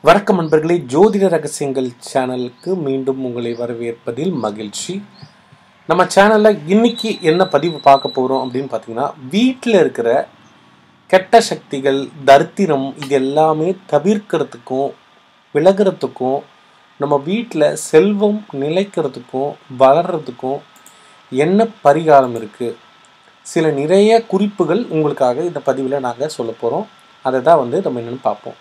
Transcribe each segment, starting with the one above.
வணக்கம் நண்பர்களே ஜோதிட ரகசியங்கள் சேனலுக்கு மீண்டும் உங்களை வரவேற்பதில் மகிழ்ச்சி நம்ம சேனலில் இன்னைக்கு என்ன பதிவு பார்க்க போகிறோம் அப்படின்னு பார்த்தீங்கன்னா வீட்டில் இருக்கிற கெட்ட சக்திகள் தரித்திரம் இது எல்லாமே தவிர்க்கிறதுக்கும் விலகிறதுக்கும் நம்ம வீட்டில் செல்வம் நிலைக்கிறதுக்கும் வளர்கிறதுக்கும் என்ன பரிகாரம் இருக்குது சில நிறைய குறிப்புகள் உங்களுக்காக இந்த பதிவில் நாங்கள் சொல்ல போகிறோம் அதை தான் வந்து நம்ம என்னென்னு பார்ப்போம்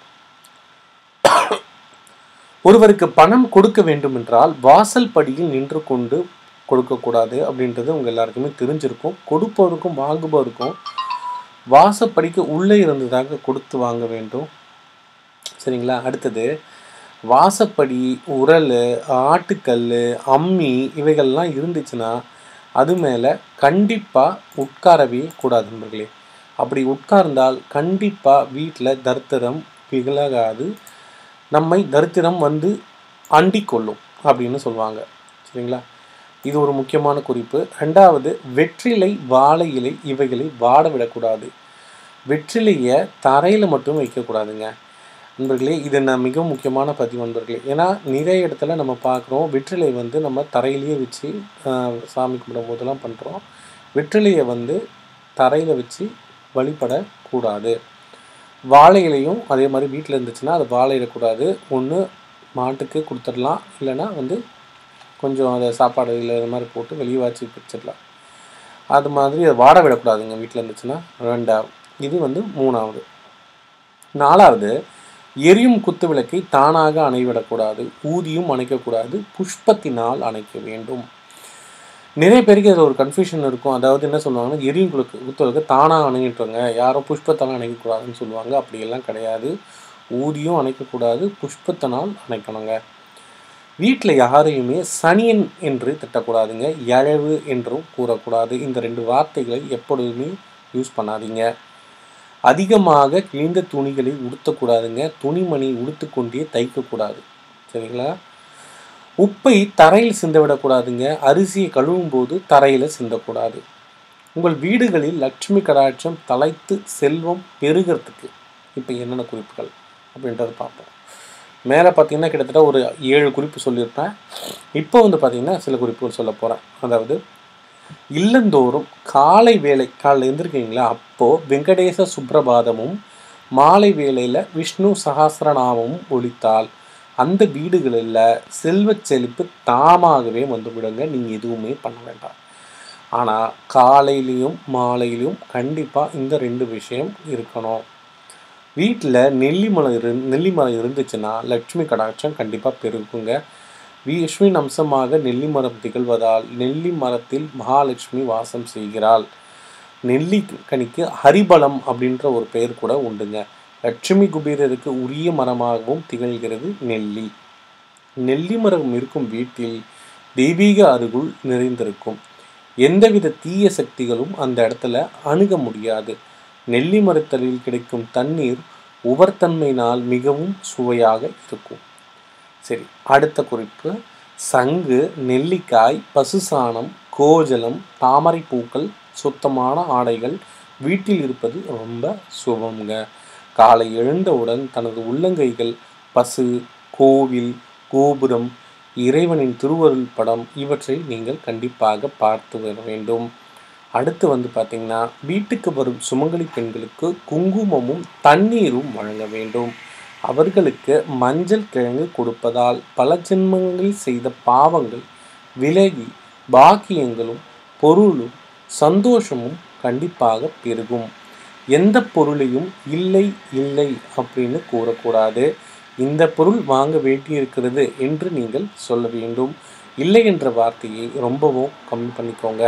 ஒருவருக்கு பணம் கொடுக்க வேண்டும் என்றால் வாசல் படியில் நின்று கொண்டு கொடுக்கக்கூடாது அப்படின்றது உங்கள் எல்லாருக்குமே தெரிஞ்சிருக்கும் கொடுப்பவருக்கும் வாங்குபவருக்கும் வாசப்படிக்கு உள்ளே இருந்து தாங்க கொடுத்து வாங்க வேண்டும் சரிங்களா அடுத்தது வாசப்படி உரல் ஆட்டுக்கல் அம்மி இவைகள்லாம் இருந்துச்சுன்னா அது மேலே கண்டிப்பாக உட்காரவே கூடாது நண்பர்களே அப்படி உட்கார்ந்தால் கண்டிப்பாக வீட்டில் தரித்திரம் விலகாது நம்மை தரித்திரம் வந்து அண்டிக் கொள்ளும் அப்படின்னு சொல்லுவாங்க சரிங்களா இது ஒரு முக்கியமான குறிப்பு ரெண்டாவது வெற்றிலை வாழை இலை இவைகளை வாட விடக்கூடாது வெற்றிலையை தரையில் மட்டும் வைக்கக்கூடாதுங்க நண்பர்களே இது நான் மிக முக்கியமான பதிவு நண்பர்களே ஏன்னா நிறைய இடத்துல நம்ம பார்க்குறோம் வெற்றிலை வந்து நம்ம தரையிலேயே வச்சு ஆஹ், சாமி கும்பிடும் போதெல்லாம் பண்ணுறோம் வெற்றிலையை வந்து தரையில் வச்சு வழிபடக்கூடாது வாழை இலையும் அதே மாதிரி வீட்டில் இருந்துச்சுன்னா அது வாழை இடக்கூடாது ஒன்று மாட்டுக்கு கொடுத்துடலாம் இல்லைன்னா வந்து கொஞ்சம் அதை சாப்பாடு இல்லை இது மாதிரி போட்டு வெளியே வாச்சி வச்சிடலாம் அது மாதிரி அதை வாட விடக்கூடாதுங்க வீட்டில் இருந்துச்சுன்னா ரெண்டாவது இது வந்து மூணாவது நாலாவது எரியும் குத்து விளக்கை தானாக அணைவிடக்கூடாது ஊதியும் அணைக்கக்கூடாது புஷ்பத்தினால் அணைக்க வேண்டும் நிறைய பேருக்கு அதில் ஒரு கன்ஃபியூஷன் இருக்கும் அதாவது என்ன சொல்லுவாங்கன்னா எரியும் குளுக்கு குத்து விளக்கு தானாக அணைங்கிட்டுவாங்க யாரும் புஷ்பத்தால் அணைக்கக்கூடாதுன்னு சொல்லுவாங்க அப்படியெல்லாம் கிடையாது ஊதியும் அணைக்கக்கூடாது புஷ்பத்தினால் அணைக்கணுங்க வீட்டில் யாரையுமே சனியன் என்று திட்டக்கூடாதுங்க எழவு என்றும் கூறக்கூடாது இந்த ரெண்டு வார்த்தைகளை எப்பொழுதுமே யூஸ் பண்ணாதீங்க அதிகமாக கிழிந்த துணிகளை உடுத்தக்கூடாதுங்க துணிமணி உடுத்துக்கொண்டே தைக்கக்கூடாது சரிங்களா உப்பை தரையில் சிந்த விடக்கூடாதுங்க அரிசியை கழுவும் போது தரையில் சிந்தக்கூடாது உங்கள் வீடுகளில் லட்சுமி கடாட்சம் தலைத்து செல்வம் பெருகிறதுக்கு இப்போ என்னென்ன குறிப்புகள் அப்படின்றத பார்ப்போம் மேலே பார்த்தீங்கன்னா கிட்டத்தட்ட ஒரு ஏழு குறிப்பு சொல்லியிருப்பேன் இப்போ வந்து பார்த்தீங்கன்னா சில குறிப்புகள் சொல்ல போகிறேன் அதாவது இல்லந்தோறும் காலை வேலை காலைல எழுந்திருக்கீங்களா அப்போது வெங்கடேச சுப்ரபாதமும் மாலை வேளையில் விஷ்ணு சகாஸ்ரநாமமும் ஒழித்தால் அந்த வீடுகளில் செல்வச் செழிப்பு தாமாகவே வந்து விடுங்க நீங்கள் எதுவுமே பண்ண வேண்டாம் ஆனால் காலையிலையும் மாலையிலையும் கண்டிப்பாக இந்த ரெண்டு விஷயம் இருக்கணும் வீட்டில் நெல்லி மரம் இரு நெல்லி மரம் இருந்துச்சுன்னா லட்சுமி கடாட்சம் கண்டிப்பாக பெருகுங்க விஷ்ணுவின் அம்சமாக நெல்லி மரம் திகழ்வதால் நெல்லி மரத்தில் மகாலட்சுமி வாசம் செய்கிறாள் நெல்லி கனிக்கு ஹரிபலம் அப்படின்ற ஒரு பெயர் கூட உண்டுங்க லட்சுமி குபேரருக்கு உரிய மரமாகவும் திகழ்கிறது நெல்லி நெல்லி மரம் இருக்கும் வீட்டில் தெய்வீக அருகுள் நிறைந்திருக்கும் எந்தவித தீய சக்திகளும் அந்த இடத்துல அணுக முடியாது நெல்லி மரத்தலில் கிடைக்கும் தண்ணீர் உவர்த்தன்மையினால் மிகவும் சுவையாக இருக்கும் சரி அடுத்த குறிப்பு சங்கு நெல்லிக்காய் பசுசாணம் கோஜலம் தாமரை பூக்கள் சுத்தமான ஆடைகள் வீட்டில் இருப்பது ரொம்ப சுபம்ங்க காலை எழுந்தவுடன் தனது உள்ளங்கைகள் பசு கோவில் கோபுரம் இறைவனின் திருவருள் படம் இவற்றை நீங்கள் கண்டிப்பாக பார்த்து வர வேண்டும் அடுத்து வந்து பார்த்தீங்கன்னா வீட்டுக்கு வரும் சுமங்கலி பெண்களுக்கு குங்குமமும் தண்ணீரும் வழங்க வேண்டும் அவர்களுக்கு மஞ்சள் கிழங்கு கொடுப்பதால் பல ஜென்மங்களில் செய்த பாவங்கள் விலகி பாக்கியங்களும் பொருளும் சந்தோஷமும் கண்டிப்பாக பெருகும் எந்த பொருளையும் இல்லை இல்லை அப்படின்னு கூறக்கூடாது இந்த பொருள் வாங்க வேண்டியிருக்கிறது என்று நீங்கள் சொல்ல வேண்டும் இல்லை என்ற வார்த்தையை ரொம்பவும் கம்மி பண்ணிக்கோங்க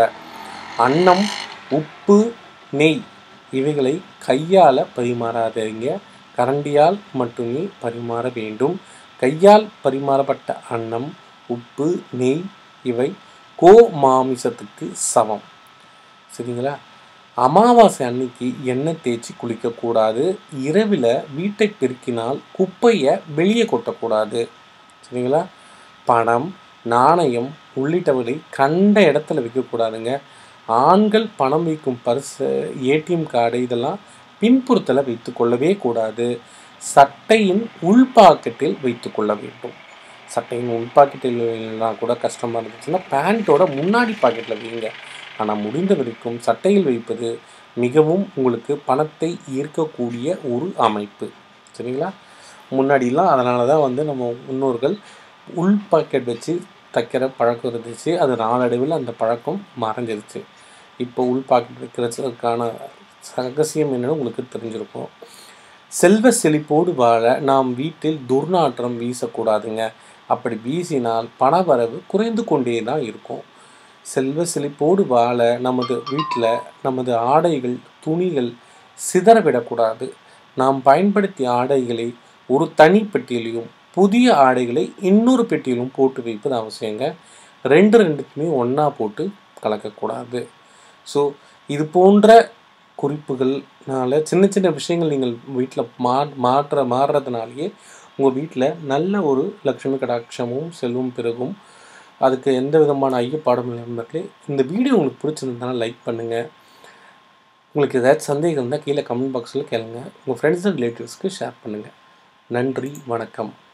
அன்னம் உப்பு நெய் இவைகளை கையால் பரிமாறாதீங்க கரண்டியால் மட்டுமே பரிமாற வேண்டும் கையால் பரிமாறப்பட்ட அன்னம் உப்பு நெய் இவை கோ மாமிசத்துக்கு சமம் சரிங்களா அமாவாசை அன்னைக்கு எண்ணெய் தேய்ச்சி குளிக்கக்கூடாது இரவில் வீட்டை பெருக்கினால் குப்பையை வெளியே கொட்டக்கூடாது சரிங்களா பணம் நாணயம் உள்ளிட்டவற்றை கண்ட இடத்துல வைக்கக்கூடாதுங்க ஆண்கள் பணம் வைக்கும் பர்ஸு ஏடிஎம் கார்டு இதெல்லாம் பின்புறத்தில் வைத்து கொள்ளவே கூடாது சட்டையின் உள் பாக்கெட்டில் வைத்துக்கொள்ள வேண்டும் சட்டையின் உள் பாக்கெட்டில் எல்லாம் கூட கஷ்டமாக இருந்துச்சுன்னா பேண்ட்டோட முன்னாடி பாக்கெட்டில் வைங்க ஆனால் முடிந்த வரைக்கும் சட்டையில் வைப்பது மிகவும் உங்களுக்கு பணத்தை ஈர்க்கக்கூடிய ஒரு அமைப்பு சரிங்களா முன்னாடிலாம் அதனால தான் வந்து நம்ம முன்னோர்கள் உள் பாக்கெட் வச்சு தைக்கிற பழக்கம் இருந்துச்சு அது நாளடைவில் அந்த பழக்கம் மறைஞ்சிருச்சு இப்போ உள் பாக்கெட் வைக்கிறதுக்கான ரகசியம் என்னன்னு உங்களுக்கு தெரிஞ்சிருக்கும் செல்வ செழிப்போடு வாழ நாம் வீட்டில் துர்நாற்றம் வீசக்கூடாதுங்க அப்படி வீசினால் பணவரவு குறைந்து கொண்டே தான் இருக்கும் செல்வ செழிப்போடு வாழ நமது வீட்டில் நமது ஆடைகள் துணிகள் சிதறவிடக்கூடாது நாம் பயன்படுத்திய ஆடைகளை ஒரு தனி பெட்டியிலையும் புதிய ஆடைகளை இன்னொரு பெட்டியிலும் போட்டு வைப்பது அவசியங்க ரெண்டு ரெண்டுக்குமே ஒன்றா போட்டு கலக்கக்கூடாது ஸோ இது போன்ற குறிப்புகள்னால சின்ன சின்ன விஷயங்கள் நீங்கள் வீட்டில் மா மாற்ற மாறுறதுனாலேயே உங்கள் வீட்டில் நல்ல ஒரு லக்ஷ்மி கடாட்சமும் செல்வம் பிறகும் அதுக்கு எந்த விதமான ஐயப்பாடும் இல்லாமல் இந்த வீடியோ உங்களுக்கு பிடிச்சிருந்ததுனால லைக் பண்ணுங்கள் உங்களுக்கு ஏதாச்சும் சந்தேகம் இருந்தால் கீழே கமெண்ட் பாக்ஸில் கேளுங்க உங்கள் ஃப்ரெண்ட்ஸ் அண்ட் ரிலேட்டிவ்ஸ்க்கு ஷேர் பண்ணுங்கள் நன்றி வணக்கம்